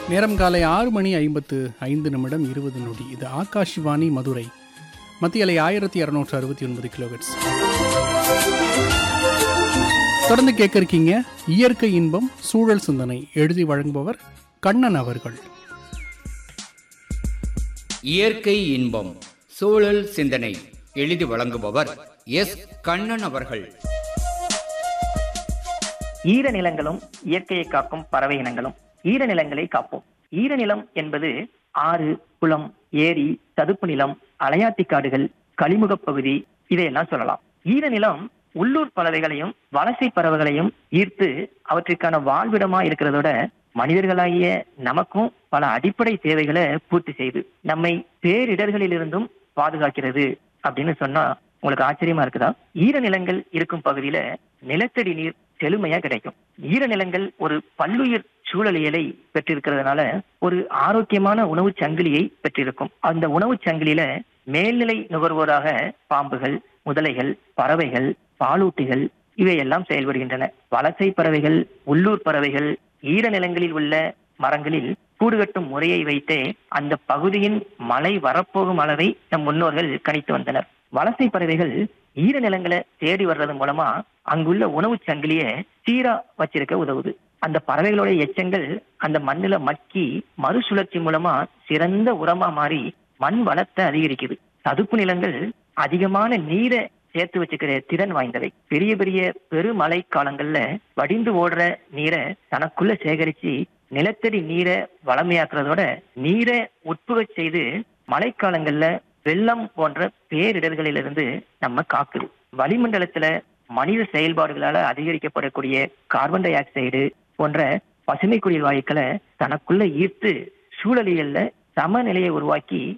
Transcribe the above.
நேரம் காலை ஆறு மணி ஐம்பத்து ஐந்து நிமிடம் இருபது நொடி இது ஆகாஷ்வாணி மதுரை மத்திய அலை ஆயிரத்தி இரநூற்று அறுபத்தி ஒன்பது கிலோஹெட்ஸ் தொடர்ந்து கேட்க இருக்கீங்க இயற்கை இன்பம் சூழல் சிந்தனை எழுதி வழங்குபவர் கண்ணன் அவர்கள் இயற்கை இன்பம் சூழல் சிந்தனை எழுதி வழங்குபவர் எஸ் கண்ணன் அவர்கள் ஈரநிலங்களும் இயற்கையை காக்கும் பறவை இனங்களும் ஈரநிலங்களை காப்போம் ஈரநிலம் என்பது ஆறு குளம் ஏரி சதுப்பு நிலம் அலையாத்தி காடுகள் கழிமுகப் பகுதி இதையெல்லாம் சொல்லலாம் ஈரநிலம் உள்ளூர் பறவைகளையும் வலசை பறவைகளையும் ஈர்த்து அவற்றிற்கான வாழ்விடமா இருக்கிறதோட மனிதர்களாகிய நமக்கும் பல அடிப்படை தேவைகளை பூர்த்தி செய்து நம்மை பேரிடர்களிலிருந்தும் பாதுகாக்கிறது அப்படின்னு சொன்னா உங்களுக்கு ஆச்சரியமா இருக்குதா ஈரநிலங்கள் இருக்கும் பகுதியில நிலத்தடி நீர் செழுமையா கிடைக்கும் ஈரநிலங்கள் ஒரு பல்லுயிர் சூழலியலை பெற்றிருக்கிறதுனால ஒரு ஆரோக்கியமான உணவு சங்கிலியை பெற்றிருக்கும் அந்த உணவு சங்கிலியில மேல்நிலை நுகர்வோராக பாம்புகள் முதலைகள் பறவைகள் பாலூட்டிகள் இவையெல்லாம் செயல்படுகின்றன வலசை பறவைகள் உள்ளூர் பறவைகள் ஈரநிலங்களில் உள்ள மரங்களில் கூடு கட்டும் முறையை வைத்தே அந்த பகுதியின் மழை வரப்போகும் அளவை நம் முன்னோர்கள் கணித்து வந்தனர் வலசை பறவைகள் ஈரநிலங்களை தேடி வர்றது மூலமா அங்குள்ள உணவு சங்கிலிய சீரா வச்சிருக்க உதவுது அந்த பறவைகளோட எச்சங்கள் அந்த மண்ணுல மக்கி மறுசுழற்சி மூலமா சிறந்த உரமா மாறி மண் வளத்தை அதிகரிக்குது சதுப்பு நிலங்கள் அதிகமான நீரை சேர்த்து வச்சுக்கிற திறன் வாய்ந்தவை பெரிய பெரிய பெருமழை காலங்கள்ல வடிந்து ஓடுற நீரை தனக்குள்ள சேகரிச்சு நிலத்தடி நீரை வளமையாக்குறதோட நீரை உட்புகச் செய்து மழைக்காலங்கள்ல வெள்ளம் போன்ற பேரிடர்களிலிருந்து நம்ம காக்குது வளிமண்டலத்துல மனித செயல்பாடுகளால அதிகரிக்கப்படக்கூடிய கார்பன் டை ஆக்சைடு போன்ற பசுமை குடில் வாயுக்களை தனக்குள்ள ஈர்த்து சூழலியல்ல சமநிலையை உருவாக்கி